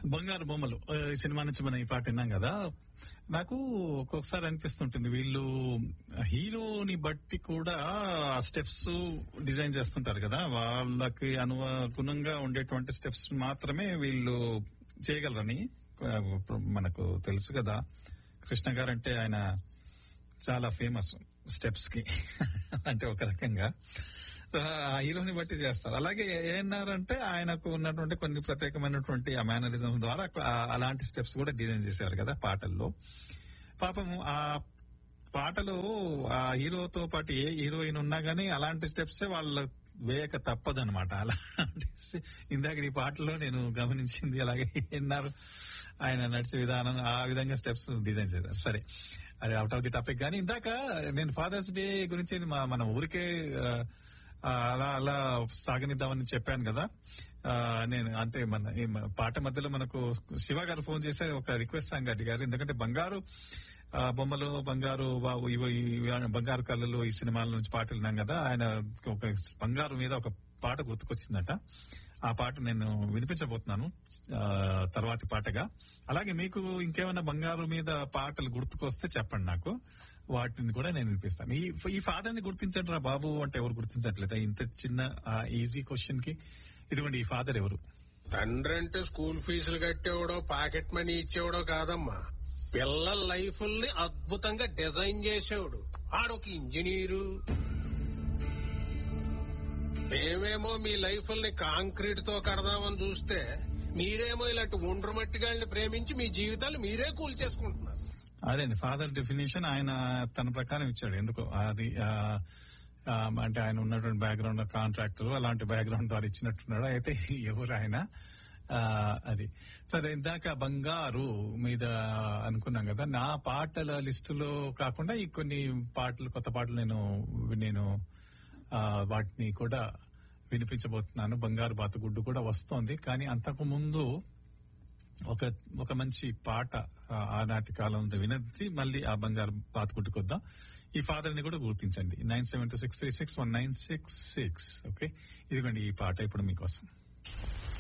బంగారు బొమ్మలు ఆ, ఈ సినిమా నుంచి మనం ఈ పాట విన్నాం కదా నాకు ఒక్కొక్కసారి అనిపిస్తుంటుంది వీళ్ళు హీరోని బట్టి కూడా స్టెప్స్ డిజైన్ చేస్తుంటారు కదా వాళ్ళకి అనుగుణంగా ఉండేటువంటి స్టెప్స్ మాత్రమే వీళ్ళు చేయగలరని ఆ, ఇప్పుడు మనకు తెలుసు కదా కృష్ణ గారు అంటే ఆయన చాలా ఫేమస్ స్టెప్స్ కి అంటే ఒక రకంగా ఆ హీరోని బట్టి చేస్తారు అలాగే ఏఎన్ఆర్ అంటే ఆయనకు ఉన్నటువంటి కొన్ని ప్రత్యేకమైనటువంటి ఆ మేనరిజమ్స్ ద్వారా ఆ- అలాంటి స్టెప్స్ కూడా డిజైన్ చేశారు కదా పాటల్లో పాపం ఆ పాటలో ఆ హీరోతో పాటు ఏ హీరోయిన్ ఉన్నా గానీ అలాంటి స్టెప్స్ వాళ్ళ వేయక తప్పదనమాట అలాంటి ఇందాక ఈ పాటలో నేను గమనించింది అలాగే ఎన్నారు ఆయన నడిచే విధానం ఆ విధంగా స్టెప్స్ డిజైన్ చేశారు సరే అది అవుట్ ఆఫ్ ది టాపిక్ కానీ ఇందాక నేను ఫాదర్స్ డే గురించి మా మన ఊరికే ఆ, ఆ, అలా అలా సాగనిద్దామని చెప్పాను కదా ఆ, నేను అంటే మన ఈ మన పాట మధ్యలో మనకు శివ గారు ఫోన్ చేసి ఒక రిక్వెస్ట్ సాంగ్ అడిగారు ఎందుకంటే బంగారు ఆ, బొమ్మలు బంగారు బాబు ఇవి ఇవి బంగారు కళ్ళలు ఈ సినిమాల నుంచి పాటలు విన్నాం కదా ఆయన ఒక బంగారు మీద ఒక పాట గుర్తుకొచ్చిందట ఆ పాట నేను వినిపించబోతున్నాను ఆ, తర్వాతి పాటగా అలాగే మీకు ఇంకేమైనా బంగారు మీద పాటలు గుర్తుకొస్తే చెప్పండి నాకు వాటిని కూడా నేను వినిపిస్తాను ఈ ఈ ఫాదర్ ని గుర్తించండి రా బాబు అంటే ఎవరు గుర్తించట్లేదా ఇంత చిన్న ఈజీ క్వశ్చన్ కి ఇదిగోండి ఈ ఫాదర్ ఎవరు తండ్రి అంటే స్కూల్ ఫీజులు కట్టేవాడో పాకెట్ మనీ ఇచ్చేవాడో కాదమ్మా పిల్లల లైఫ్ల్ని అద్భుతంగా డిజైన్ చేసేవాడు ఆడొక ఇంజనీరు మేమేమో మీ లైఫ్ల్ని కాంక్రీట్ తో కడదామని చూస్తే మీరేమో ఇలాంటి ఒండ్రు మట్టిగాళ్ళని ప్రేమించి మీ జీవితాలు మీరే కూల్చేసుకుంటున్నారు అదేండి ఫాదర్ డెఫినేషన్ ఆయన తన ప్రకారం ఇచ్చాడు ఎందుకో అది ఆ, ఆ, అంటే ఆయన ఉన్నటువంటి బ్యాక్గ్రౌండ్ కాంట్రాక్టర్ అలాంటి బ్యాక్గ్రౌండ్ ద్వారా ఇచ్చినట్టున్నాడు అయితే ఎవరు ఆయన ఆ, అది సరే ఇందాక బంగారు మీద అనుకున్నాం కదా నా పాటల లిస్టులో కాకుండా ఈ కొన్ని పాటలు కొత్త పాటలు నేను నేను ఆ, వాటిని కూడా వినిపించబోతున్నాను బంగారు బాతుగుడ్డు కూడా వస్తోంది కానీ అంతకు ముందు ఒక ఒక మంచి పాట ఆ, ఆనాటి కాలంలో వినది మళ్ళీ ఆ బంగారు బాతుకుంటుకు వద్దాం ఈ ఫాదర్ ని కూడా గుర్తించండి nine seven two six three six one nine six six okay ఇదిగోండి ఈ పాట ఇప్పుడు మీకోసం